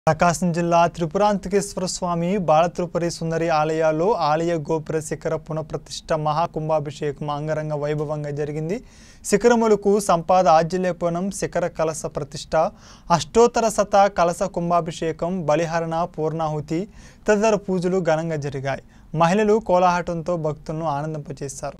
ప్రకాశం జిల్లా త్రిపురాంతకేశ్వర స్వామి బాలత్రిపురి సుందరి ఆలయాల్లో ఆలయ గోపుర శిఖర పునఃప్రతిష్ఠ మహాకుంభాభిషేకం అంగరంగ వైభవంగా జరిగింది శిఖరములకు సంపాద ఆజ్యలేపనం శిఖర కలస ప్రతిష్ఠ అష్టోత్తర శత కలస కుంభాభిషేకం బలిహరణ పూర్ణాహుతి తదితర పూజలు ఘనంగా జరిగాయి మహిళలు కోలాహటంతో భక్తులను ఆనందింపజేశారు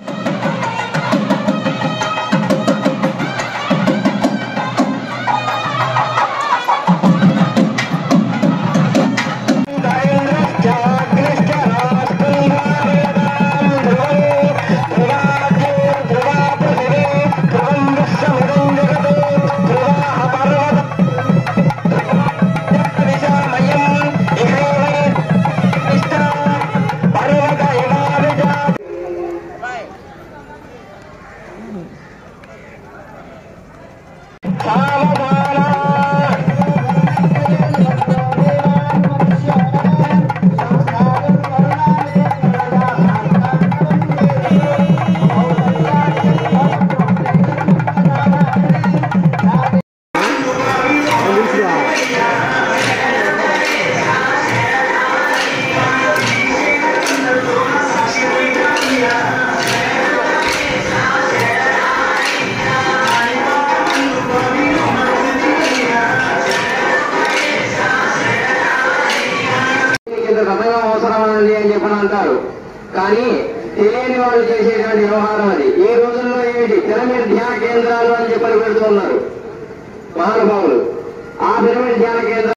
ఇంత సమయం అవసరమైనది అని చెప్పని అంటారు కానీ తెలియని వాళ్ళు చేసేటువంటి వ్యవహారం అది ఈ రోజుల్లో ఏమిటి పిరమిడ్ ధ్యాన కేంద్రాలు అని చెప్పని పెడుతూ ఉన్నారు మహానుభావులు ఆ పిరమిడ్ ధ్యాన కేంద్రం